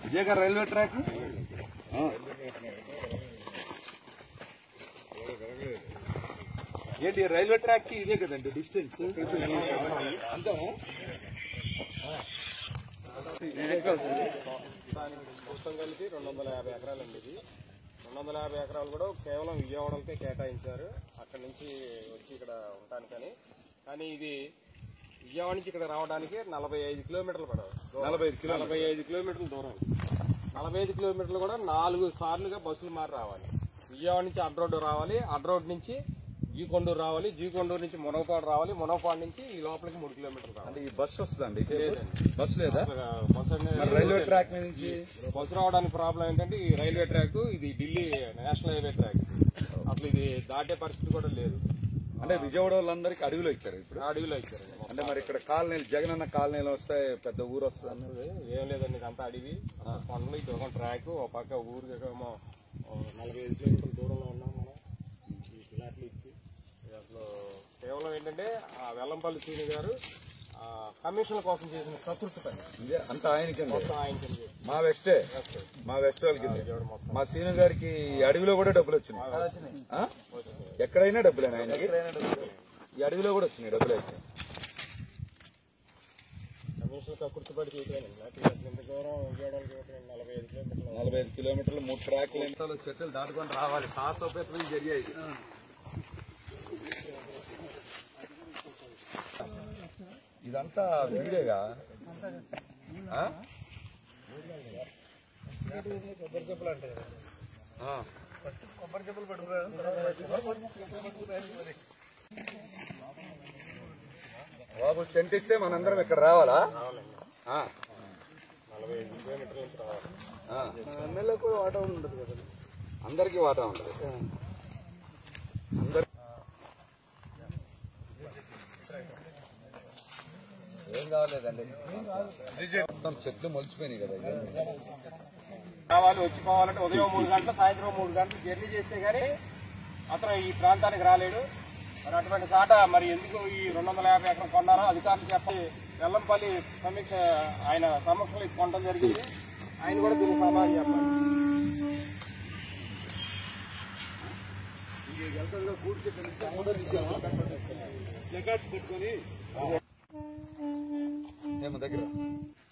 ఇదేగా railway track ఆ. ఏంటి రైల్వే ట్రాక్ కి ఇదే కదండి డిస్టెన్స్ అంతా మొత్తం కలిపి రెండు వందల యాభై ఎకరాలు అండి ఇది రెండు వందల యాభై ఎకరాలు కూడా కేవలం విజయవాడలకే కేటాయించారు అక్కడ నుంచి వచ్చి ఇక్కడ ఉంటానికని కానీ ఇది విజయవాడ నుంచి ఇక్కడ రావడానికి నలభై ఐదు కిలోమీటర్లు పడవు నలభై ఐదు కిలోమీటర్లు. నలభై ఐదు కిలోమీటర్ల దూరం నలభై ఐదు కిలోమీటర్లు కూడా నాలుగు సార్లుగా బస్సులు మారి రావాలి విజయవాడ నుంచి అడ్ రోడ్డు రావాలి అడ్ రోడ్ నుంచి జీకొండూరు రావాలి జీకొండూరు నుంచి మునగపాడు రావాలి మునగపాడు నుంచి ఈ లోపలికి మూడు కిలోమీటర్లు రావాలి అంటే ఈ బస్ వస్తుందండి లేదండి. బస్ లేదా బస్సు అనేది మరి రైల్వే ట్రాక్ మీద నుంచి బస్సు రావడానికి ప్రాబ్లం ఏంటంటే ఈ రైల్వే ట్రాక్ ఇది ఢిల్లీ నేషనల్ హైవే ట్రాక్ అసలు ఇది దాటే పరిస్థితి కూడా లేదు అంటే విజయవాడ వాళ్ళందరికీ అడవిలో ఇచ్చారు ఇప్పుడు అడవిలో ఇచ్చారండి అంటే మరి ఇక్కడ కాలనీలు జగనన్న కాలనీలు వస్తే పెద్ద ఊరు వస్తుంది ఇది ఏం లేదండి ఇదంతా అడవి అంతా కొండలు ఇది ఒక ట్రాక్ ఒక పక్క ఊరికేమో నలభై ఐదు కిలోమీటర్ల దూరంలో ఉన్నాం మనం ఈ ఫ్లాట్లు ఇచ్చి ఇది అసలు కేవలం ఏంటంటే ఆ వెల్లంపల్లి శ్రీని గారు ఆ కమిషన్ కోసం చేసిన ప్రకృతి పని ఇదే అంత ఆయనకి మొత్తం ఆయన కింద చేసి. మా వెస్టే మా వెస్ట్ వాళ్ళకి మా సీను గారికి ఈ అడవిలో కూడా డబ్బులు వచ్చినాయి ఆ? ఎక్కడైనా డబ్బులేనా ఆయనకి ఈ అడవిలో కూడా వచ్చినాయి డబ్బులు అయితే కమిషన్ ప్రకృతి పడి చేయలేదండి నాకు అసలు ఇంత దూరం విజయవాడకి ఒక నలభై ఐదు కిలోమీటర్లు నలభై ఐదు కిలోమీటర్లు మూడు ట్రాక్లు ఎంత చెట్లు దాటుకొని రావాలి సాహసోపేతం జరిగాయి ఇదంతా వీడేగా ఆ? ఆ. బాబు సెంట్ ఇస్తే మనందరం ఇక్కడ రావాలా ఆ. నలభై ఐదు కిలోమీటర్ల నుంచి రావాలి ఆ. ఎమ్మెల్యే కూడా వాటా ఉండదు కదా అందరికీ వాటా ఉండదు అందరి ఏం కావాలేదండి మొత్తం చెట్లు మొలిచిపోయినాయి కదా ఇవన్నీ. రావాలి వచ్చిపోవాలంటే ఉదయం మూడు గంటలు సాయంత్రం మూడు గంటలు జర్నీ చేస్తే గానీ అతను ఈ ప్రాంతానికి రాలేడు మరి అటువంటి చాట మరి ఎందుకు ఈ రెండు వందల యాభై ఎకరం కొన్నారో అధికారులు చెప్పి వెల్లంపల్లి సమీక్ష ఆయన సమక్షంలో ఇది కొనడం జరిగింది ఆయన కూడా దీనికి సమాధానం చెప్పాలి ఏమో దగ్గర